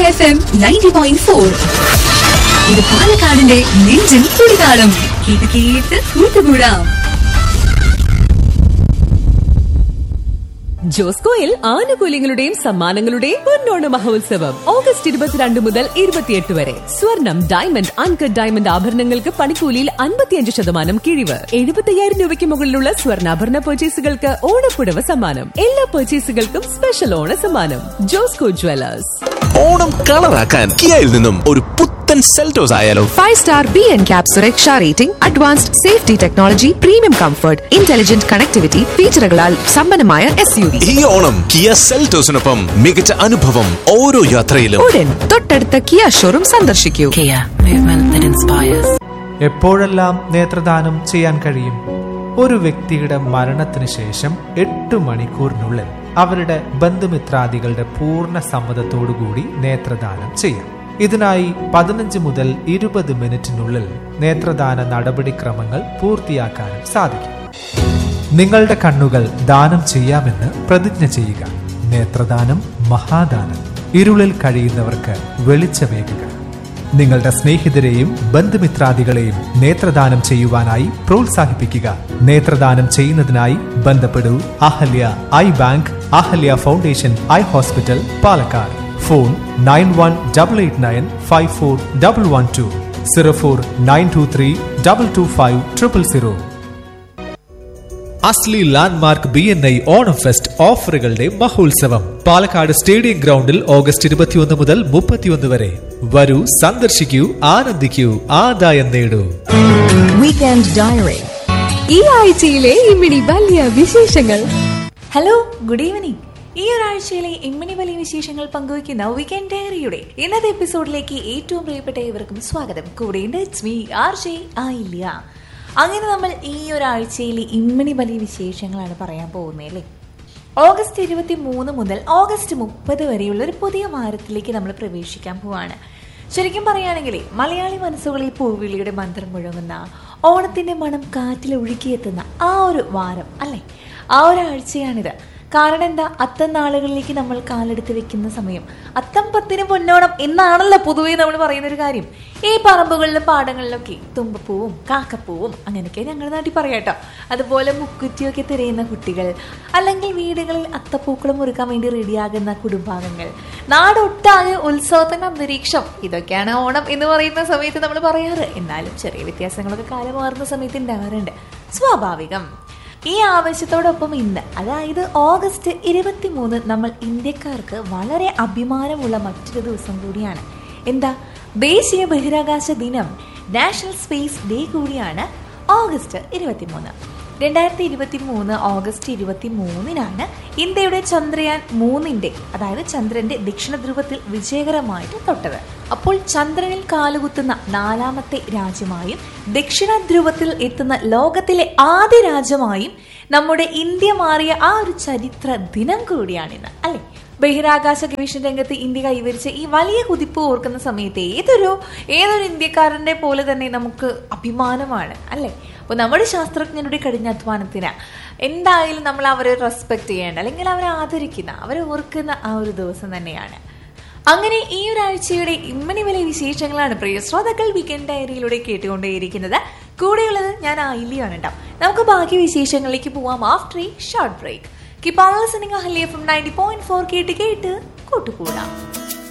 F ninety point point ഫോർ ഇത് പാലക്കാടിന്റെ നെഞ്ചിൽ കുടികാടും കേട്ട് കേട്ട് കൂട്ടുകൂടാം ജോസ്കോയിൽ ആനുകൂല്യങ്ങളുടെയും സമ്മാനങ്ങളുടെയും പൊന്നോണ മഹോത്സവം ഓഗസ്റ്റ് ഇരുപത്തിരണ്ട് മുതൽ ഇരുപത്തിയെട്ട് വരെ സ്വർണം ഡയമണ്ട് അൺകട്ട് ഡയമണ്ട് ആഭരണങ്ങൾക്ക് പണിക്കൂലിയിൽ അൻപത്തിയഞ്ച് ശതമാനം കിഴിവ് എഴുപത്തയ്യായിരം രൂപയ്ക്ക് മുകളിലുള്ള സ്വർണ്ണാഭരണ പർച്ചേസുകൾക്ക് ഓണപ്പുടവ സമ്മാനം എല്ലാ പർച്ചേസുകൾക്കും സ്പെഷ്യൽ ഓണ സമ്മാനം ജോസ്കോ ജ്വല്ലേഴ്സ് ഓണം കളറാക്കാൻ കിയയിൽ നിന്നും ഒരു പുത്തൻ സെൽറ്റോസ് ആയാലോ five star B N cap സുരക്ഷ rating advanced safety technology premium comfort intelligent connectivity ഫീച്ചറുകളാൽ സമ്പന്നമായ എസ് യു വി ഈ ഓണം കിയ സെൽറ്റോസിനൊപ്പം മികച്ച അനുഭവം ഓരോ യാത്രയിലും ഉടൻ തൊട്ടടുത്ത കിയ ഷോറൂം സന്ദർശിക്കൂ Kia, movement that inspires. എപ്പോഴെല്ലാം നേത്രദാനം ചെയ്യാൻ കഴിയും ഒരു വ്യക്തിയുടെ മരണത്തിന് ശേഷം എട്ട് മണിക്കൂറിനുള്ളിൽ അവരുടെ ബന്ധുമിത്രാദികളുടെ പൂർണ്ണ സമ്മതത്തോടുകൂടി നേത്രദാനം ചെയ്യാം ഇതിനായി പതിനഞ്ച് മുതൽ ഇരുപത് മിനിറ്റിനുള്ളിൽ നേത്രദാന നടപടിക്രമങ്ങൾ പൂർത്തിയാക്കാനും സാധിക്കും നിങ്ങളുടെ കണ്ണുകൾ ദാനം ചെയ്യാമെന്ന് പ്രതിജ്ഞ ചെയ്യുക നേത്രദാനം മഹാദാനം ഇരുളിൽ കഴിയുന്നവർക്ക് വെളിച്ചമേകുക നിങ്ങളുടെ സ്നേഹിതരെയും ബന്ധുമിത്രാദികളെയും നേത്രദാനം ചെയ്യുവാനായി പ്രോത്സാഹിപ്പിക്കുക നേത്രദാനം ചെയ്യുന്നതിനായി ബന്ധപ്പെടൂ Ahalya eye bank Ahalya foundation eye hospital Palakkad phone nine one double eight nine five four double one two zero four nine two three double two five triple zero അസ്ലി landmark B N I Onam fest ഓഫറുകളുടെ മഹോത്സവം Palakkad stadium ഗ്രൗണ്ടിൽ August ഇരുപത്തിയൊന്ന് മുതൽ മുപ്പത്തിയൊന്ന് വരെ വരൂ സന്ദർശിക്കൂ ആനന്ദിക്കൂ ആദായം നേടൂ വീക്കെൻഡ് ഡയറി ഈ ആഴ്ചയിലെ ഇമ്മിണി വലിയ വിശേഷങ്ങൾ ഹലോ ഗുഡ് ഈവനിങ് ഈ ഒരാഴ്ചയിലെ ഇമ്മിണി വലിയ വിശേഷങ്ങൾ പങ്കുവയ്ക്കുന്ന വീക്കെൻഡ് ഡയറിയുടെ ഇന്നത്തെ എപ്പിസോഡിലേക്ക് ഏറ്റവും പ്രിയപ്പെട്ട ഇവർക്കും സ്വാഗതം കൂടെയുണ്ട് ഇറ്റ്സ് മീ ആർ ജെ ആയില്ല അങ്ങനെ നമ്മൾ ഈ ഒരാഴ്ചയിലെ ഇമ്മിണി വലിയ വിശേഷങ്ങളാണ് പറയാൻ പോകുന്നത് അല്ലേ ഓഗസ്റ്റ് ഇരുപത്തി മൂന്ന് മുതൽ ഓഗസ്റ്റ് മുപ്പത് വരെയുള്ള ഒരു പുതിയ വാരത്തിലേക്ക് നമ്മൾ പ്രവേശിക്കാൻ പോവാണ് ശരിക്കും പറയുകയാണെങ്കിൽ മലയാളി മനസ്സുകളിൽ പൂവിളിയുടെ മന്ത്രം മുഴങ്ങുന്ന ഓണത്തിന്റെ മണം കാറ്റിൽ ഒഴുകിയെത്തുന്ന ആ ഒരു വാരം അല്ലേ ആ ഒരാഴ്ചയാണിത് കാരണം എന്താ അത്തം നാളുകളിലേക്ക് നമ്മൾ കാലെടുത്ത് വെക്കുന്ന സമയം അത്തം പത്തിന് പൊന്നോണം എന്നാണല്ലോ പൊതുവേ നമ്മൾ പറയുന്ന ഒരു കാര്യം ഈ പറമ്പുകളിലും പാടങ്ങളിലൊക്കെ തുമ്പപ്പൂവും കാക്കപ്പൂവും അങ്ങനെയൊക്കെ ഞങ്ങളുടെ നാട്ടിൽ പറയാട്ടോ അതുപോലെ മുക്കുറ്റിയൊക്കെ തിരയുന്ന കുട്ടികൾ അല്ലെങ്കിൽ വീടുകളിൽ അത്തപ്പൂക്കളം ഒരുക്കാൻ വേണ്ടി റെഡിയാകുന്ന കുടുംബാംഗങ്ങൾ നാടൊട്ടാകെ ഉത്സവത്തിന്റെ അന്തരീക്ഷം ഇതൊക്കെയാണ് ഓണം എന്ന് പറയുന്ന സമയത്ത് നമ്മൾ പറയാറ് എന്നാലും ചെറിയ വ്യത്യാസങ്ങളൊക്കെ കാലം മാറുന്ന സമയത്ത് ഉണ്ടാകാറുണ്ട് സ്വാഭാവികം ഈ ആവശ്യത്തോടൊപ്പം ഇന്ന് അതായത് ഓഗസ്റ്റ് ഇരുപത്തി മൂന്ന് നമ്മൾ ഇന്ത്യക്കാർക്ക് വളരെ അഭിമാനമുള്ള മറ്റൊരു ദിവസം കൂടിയാണ് എന്താ ദേശീയ ബഹിരാകാശ ദിനം നാഷണൽ സ്പേസ് ഡേ കൂടിയാണ് ഓഗസ്റ്റ് ഇരുപത്തിമൂന്ന് രണ്ടായിരത്തി ഇരുപത്തി മൂന്ന് ഓഗസ്റ്റ് ഇരുപത്തി മൂന്നിനാണ് ഇന്ത്യയുടെ ചന്ദ്രയാൻ മൂന്നിന്റെ അതായത് ചന്ദ്രന്റെ ദക്ഷിണ ധ്രുവത്തിൽ വിജയകരമായിട്ട് തൊട്ടത് അപ്പോൾ ചന്ദ്രനിൽ കാലുകുത്തുന്ന നാലാമത്തെ രാജ്യമായും ദക്ഷിണ ധ്രുവത്തിൽ എത്തുന്ന ലോകത്തിലെ ആദ്യ രാജ്യമായും നമ്മുടെ ഇന്ത്യ മാറിയ ആ ഒരു ചരിത്ര ദിനം കൂടിയാണിന്ന് അല്ലെ ബഹിരാകാശ ഗവേഷണ രംഗത്ത് ഇന്ത്യ കൈവരിച്ച ഈ വലിയ കുതിപ്പ് ഓർക്കുന്ന സമയത്ത് ഏതൊരു ഏതൊരു ഇന്ത്യക്കാരന്റെ പോലെ തന്നെ നമുക്ക് അഭിമാനമാണ് അല്ലെ അപ്പോൾ നമ്മുടെ ശാസ്ത്രജ്ഞരുടെ കഠിനാധ്വാനത്തിന് എന്തായാലും നമ്മൾ അവരെ റെസ്പെക്ട് ചെയ്യേണ്ട അല്ലെങ്കിൽ അവരെ ആദരിക്കുന്ന അവരെ ഓർക്കുന്ന ആ ഒരു ദിവസം തന്നെയാണ് അങ്ങനെ ഈ ഒരാഴ്ചയുടെ ഇമ്മനി വലിയ വിശേഷങ്ങളാണ് പ്രിയ ശ്രോതാക്കൾ വീക്കെൻഡ് ഡയറിയിലൂടെ കേട്ടുകൊണ്ടേയിരിക്കുന്നത് കൂടെയുള്ളത് ഞാൻ ആയില്യാണ് ഉണ്ടാവും നമുക്ക് ബാക്കി വിശേഷങ്ങളിലേക്ക് പോവാം ആഫ്റ്റർ ഈ short break keep on listening Ahalya from ninety point four കേട്ട് കേട്ട് കൂട്ടുകൂടാം